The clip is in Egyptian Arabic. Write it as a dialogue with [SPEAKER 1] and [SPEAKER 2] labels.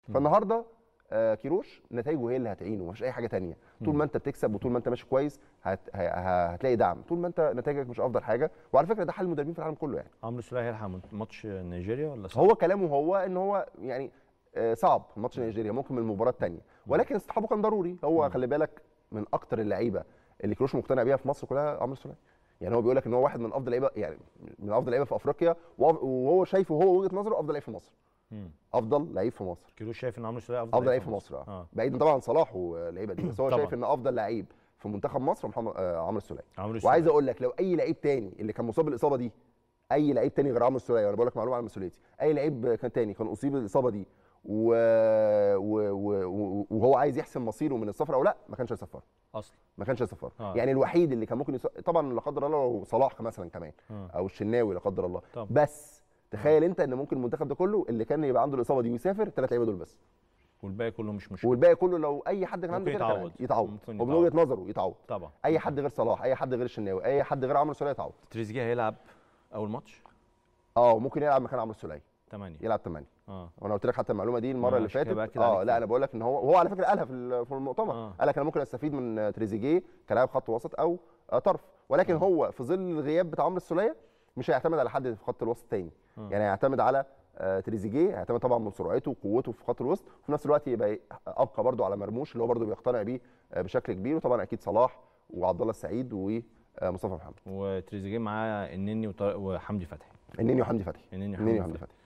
[SPEAKER 1] فالنهارده آه، كيروش نتائجه هي اللي هتعينه مش اي حاجه تانية طول ما انت بتكسب وطول ما انت ماشي كويس هت... ه- ه- هتلاقي دعم طول ما انت نتائجك مش افضل حاجه وعلى فكره ده حل المدربين في العالم كله يعني
[SPEAKER 2] عمرو السولية هيلحق ماتش نيجيريا ولا صعب؟
[SPEAKER 1] هو كلامه هو ان هو يعني آه، صعب ماتش نيجيريا ممكن من المباراه الثانيه ولكن اصطحابه كان ضروري هو خلي بالك من اكتر اللعيبه اللي كروش مقتنع بيها في مصر كلها عمرو السولية يعني هو بيقول لك ان هو واحد من افضل لعيبه يعني من افضل لعيبه في افريقيا وأف- وهو شايفه هو وجهه نظره افضل لعيب في مصر
[SPEAKER 2] مم.
[SPEAKER 1] افضل لعيب في مصر
[SPEAKER 2] كيروش شايف ان عمرو السولية افضل
[SPEAKER 1] افضل لعيب في مصر اه
[SPEAKER 2] اه
[SPEAKER 1] بعيدا طبعا عن صلاح واللعيبه دي بس هو
[SPEAKER 2] طبعاً.
[SPEAKER 1] شايف ان افضل لعيب في منتخب مصر محمد آه عمرو السولية
[SPEAKER 2] عمرو السولية
[SPEAKER 1] وعايز اقول لك لو اي لعيب تاني اللي كان مصاب بالاصابه دي اي لعيب تاني غير عمرو السولية وانا بقول لك معلومه على مسؤوليتي اي لعيب كان تاني كان اصيب بالاصابه دي و... و... و... وهو عايز يحسم مصيره من السفر او لا ما كانش هيسفر
[SPEAKER 2] اصلا
[SPEAKER 1] ما كانش هيسفر
[SPEAKER 2] آه.
[SPEAKER 1] يعني الوحيد اللي كان ممكن يس... طبعا لا قدر الله لو صلاح مثلا كمان
[SPEAKER 2] آه.
[SPEAKER 1] او الشناوي لا قدر الله
[SPEAKER 2] طبعا.
[SPEAKER 1] بس تخيل انت ان ممكن المنتخب ده كله اللي كان يبقى عنده الاصابه دي ويسافر ثلاث لعيبه دول بس
[SPEAKER 2] والباقي كله مش مشكله
[SPEAKER 1] والباقي كله لو اي حد كان عنده
[SPEAKER 2] ممكن
[SPEAKER 1] كده كان
[SPEAKER 2] يتعوض.
[SPEAKER 1] عادي. يتعوض
[SPEAKER 2] ممكن
[SPEAKER 1] ومن
[SPEAKER 2] يتعوض.
[SPEAKER 1] وجهه نظره يتعوض
[SPEAKER 2] طبعا
[SPEAKER 1] اي حد غير صلاح اي حد غير الشناوي اي حد غير عمرو السولية يتعوض
[SPEAKER 2] تريزيجيه هيلعب اول ماتش
[SPEAKER 1] اه ممكن يلعب مكان عمرو السولية
[SPEAKER 2] 8
[SPEAKER 1] يلعب 8
[SPEAKER 2] اه
[SPEAKER 1] وانا قلت لك حتى المعلومه دي المره
[SPEAKER 2] آه،
[SPEAKER 1] اللي
[SPEAKER 2] عشان كده
[SPEAKER 1] فاتت
[SPEAKER 2] بأكد عليك
[SPEAKER 1] اه لا
[SPEAKER 2] فيها.
[SPEAKER 1] انا بقول لك ان هو وهو على فكره قالها في ال- في المؤتمر
[SPEAKER 2] آه.
[SPEAKER 1] قال لك انا ممكن استفيد من تريزيجيه كلاعب خط وسط او آه، طرف ولكن هو في ظل الغياب بتاع عمرو السولية مش هيعتمد على حد في خط الوسط تاني
[SPEAKER 2] آه.
[SPEAKER 1] يعني هيعتمد على آه، تريزيجيه هيعتمد طبعا من سرعته وقوته في خط الوسط وفي نفس الوقت يبقى ابقى برده على مرموش اللي هو برده بيقتنع بيه آه، بشكل كبير وطبعا اكيد صلاح وعبد الله السعيد ومصطفى محمد
[SPEAKER 2] وتريزيجيه معاه النني وطارق- وحمدي فتحي
[SPEAKER 1] النني وحمدي فتحي
[SPEAKER 2] النني
[SPEAKER 1] النني
[SPEAKER 2] وحمدي
[SPEAKER 1] وحمدي
[SPEAKER 2] فتحي
[SPEAKER 1] فتحي